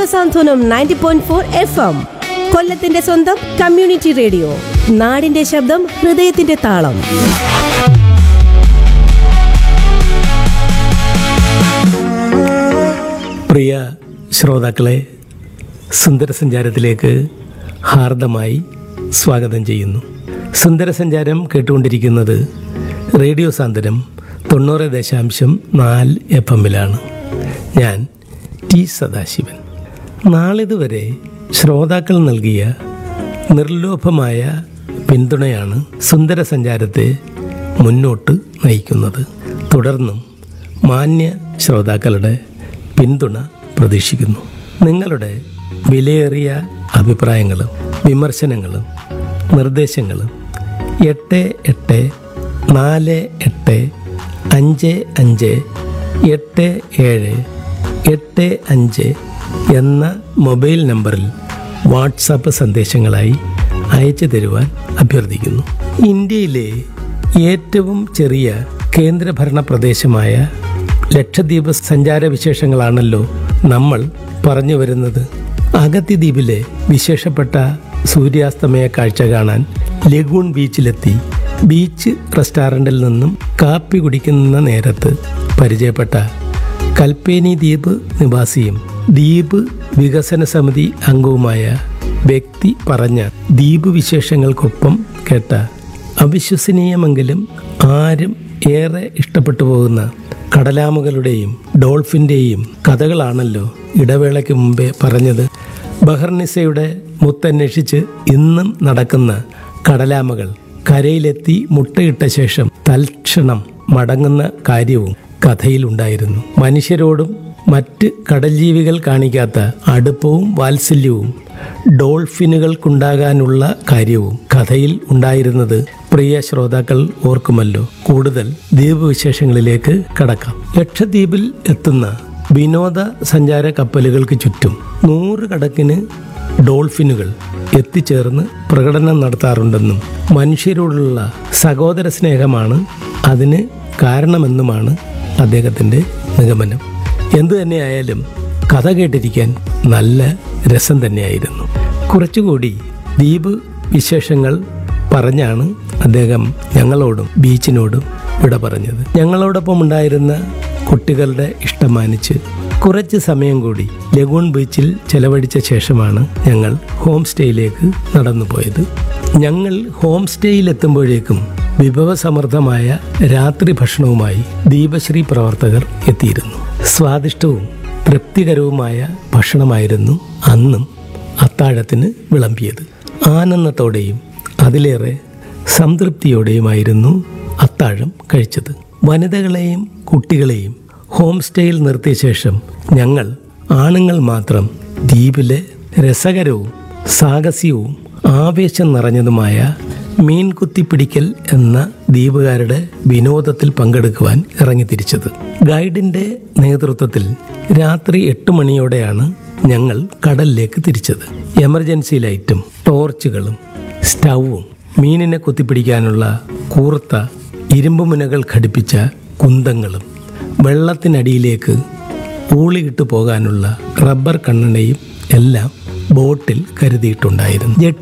സാന്ത്വനം ninety point four F M കൊല്ലത്തിന്റെ സ്വന്തം community radio നാടിന്റെ ശബ്ദം ഹൃദയത്തിന്റെ താളം പ്രിയ ശ്രോതാക്കളെ സുന്ദരസഞ്ചാരത്തിലേക്ക് ഹാർദമായി സ്വാഗതം ചെയ്യുന്നു സുന്ദരസഞ്ചാരം കേട്ടുകൊണ്ടിരിക്കുന്നത് റേഡിയോ സാന്ത്വനം തൊണ്ണൂറ് ദശാംശം നാല് എഫ് എമ്മിലാണ് ഞാൻ ടി സദാശിവൻ നാളിതുവരെ ശ്രോതാക്കൾ നൽകിയ നിർലോഭമായ പിന്തുണയാണ് സുന്ദരസഞ്ചാരത്തെ മുന്നോട്ട് നയിക്കുന്നത് തുടർന്നും മാന്യ ശ്രോതാക്കളുടെ പിന്തുണ പ്രതീക്ഷിക്കുന്നു നിങ്ങളുടെ വിലയേറിയ അഭിപ്രായങ്ങളും വിമർശനങ്ങളും നിർദ്ദേശങ്ങളും എട്ട് എട്ട് നാല് എട്ട് അഞ്ച് അഞ്ച് എട്ട് ഏഴ് എട്ട് അഞ്ച് എന്ന മൊബൈൽ നമ്പറിൽ വാട്സാപ്പ് സന്ദേശങ്ങളായി അയച്ചു തരുവാൻ അഭ്യർത്ഥിക്കുന്നു ഇന്ത്യയിലെ ഏറ്റവും ചെറിയ കേന്ദ്രഭരണ പ്രദേശമായ ലക്ഷദ്വീപ് സഞ്ചാര വിശേഷങ്ങളാണല്ലോ നമ്മൾ പറഞ്ഞു വരുന്നത് അഗത്തി ദ്വീപിലെ വിശേഷപ്പെട്ട സൂര്യാസ്തമയ കാഴ്ച കാണാൻ ലഗൂൺ ബീച്ചിലെത്തി ബീച്ച് റെസ്റ്റോറൻറ്റിൽ നിന്നും കാപ്പി കുടിക്കുന്ന നേരത്ത് പരിചയപ്പെട്ട കൽപ്പേനി ദ്വീപ് നിവാസിയും ദ്വീപ് വികസന സമിതി അംഗവുമായ വ്യക്തി പറഞ്ഞ ദ്വീപ് വിശേഷങ്ങൾക്കൊപ്പം കേട്ട അവിശ്വസനീയമെങ്കിലും ആരും ഏറെ ഇഷ്ടപ്പെട്ടു പോകുന്ന കടലാമകളുടെയും ഡോൾഫിൻ്റെയും കഥകളാണല്ലോ ഇടവേളയ്ക്ക് മുമ്പേ പറഞ്ഞത് ബഹർനിസയുടെ മുത്തന്വേഷിച്ച് ഇന്നും നടക്കുന്ന കടലാമകൾ കരയിലെത്തി മുട്ടയിട്ട ശേഷം തൽക്ഷണം മടങ്ങുന്ന കാര്യവും കഥയിലുണ്ടായിരുന്നു മനുഷ്യരോടും മറ്റ് കടൽ ജീവികൾ കാണിക്കാത്ത അടുപ്പവും വാത്സല്യവും ഡോൾഫിനുകൾക്കുണ്ടാകാനുള്ള കാര്യവും കഥയിൽ ഉണ്ടായിരുന്നത് പ്രിയ ശ്രോതാക്കൾ ഓർക്കുമല്ലോ കൂടുതൽ ദ്വീപ് വിശേഷങ്ങളിലേക്ക് കടക്കാം ലക്ഷദ്വീപിൽ എത്തുന്ന വിനോദ സഞ്ചാര കപ്പലുകൾക്ക് ചുറ്റും നൂറുകണക്കിന് ഡോൾഫിനുകൾ എത്തിച്ചേർന്ന് പ്രകടനം നടത്താറുണ്ടെന്നും മനുഷ്യരോടുള്ള സഹോദര സ്നേഹമാണ് അതിന് കാരണമെന്നുമാണ് അദ്ദേഹത്തിൻ്റെ നിഗമനം എന്തു തന്നെയായാലും കഥ കേട്ടിരിക്കാൻ നല്ല രസം തന്നെയായിരുന്നു കുറച്ചുകൂടി ദ്വീപ് വിശേഷങ്ങൾ പറഞ്ഞാണ് അദ്ദേഹം ഞങ്ങളോടും ബീച്ചിനോടും വിട പറഞ്ഞത് ഞങ്ങളോടൊപ്പം ഉണ്ടായിരുന്ന കുട്ടികളുടെ ഇഷ്ടം മാനിച്ച് കുറച്ച് സമയം കൂടി ലഗൂൺ ബീച്ചിൽ ചെലവഴിച്ച ശേഷമാണ് ഞങ്ങൾ ഹോം സ്റ്റേയിലേക്ക് നടന്നു പോയത് ഞങ്ങൾ ഹോം സ്റ്റേയിൽ എത്തുമ്പോഴേക്കും വിഭവസമൃദ്ധമായ രാത്രി ഭക്ഷണവുമായി ദീപശ്രീ പ്രവർത്തകർ എത്തിയിരുന്നു സ്വാദിഷ്ടവും തൃപ്തികരവുമായ ഭക്ഷണമായിരുന്നു അന്നും അത്താഴത്തിന് വിളമ്പിയത് ആനന്ദത്തോടെയും അതിലേറെ സംതൃപ്തിയോടെയുമായിരുന്നു അത്താഴം കഴിച്ചത് വനിതകളെയും കുട്ടികളെയും ഹോം സ്റ്റേയിൽ നിർത്തിയ ശേഷം ഞങ്ങൾ ആണുങ്ങൾ മാത്രം ദ്വീപിലെ രസകരവും സാഹസ്യവും ആവേശം നിറഞ്ഞതുമായ മീൻ കുത്തിപ്പിടിക്കൽ എന്ന ദ്വീപുകാരുടെ വിനോദത്തിൽ പങ്കെടുക്കുവാൻ ഇറങ്ങിത്തിരിച്ചത് ഗൈഡിന്റെ നേതൃത്വത്തിൽ രാത്രി എട്ട് മണിയോടെയാണ് ഞങ്ങൾ കടലിലേക്ക് തിരിച്ചത് എമർജൻസി ലൈറ്റും ടോർച്ചുകളും സ്റ്റൗവും മീനിനെ കുത്തിപ്പിടിക്കാനുള്ള കൂർത്ത ഇരുമ്പ് മുനകൾ ഘടിപ്പിച്ച കുന്തങ്ങളും വെള്ളത്തിനടിയിലേക്ക് ഊളിയിട്ട് പോകാനുള്ള റബ്ബർ കണ്ണടയും എല്ലാം ബോട്ടിൽ കരുതിയിട്ടുണ്ടായിരുന്നു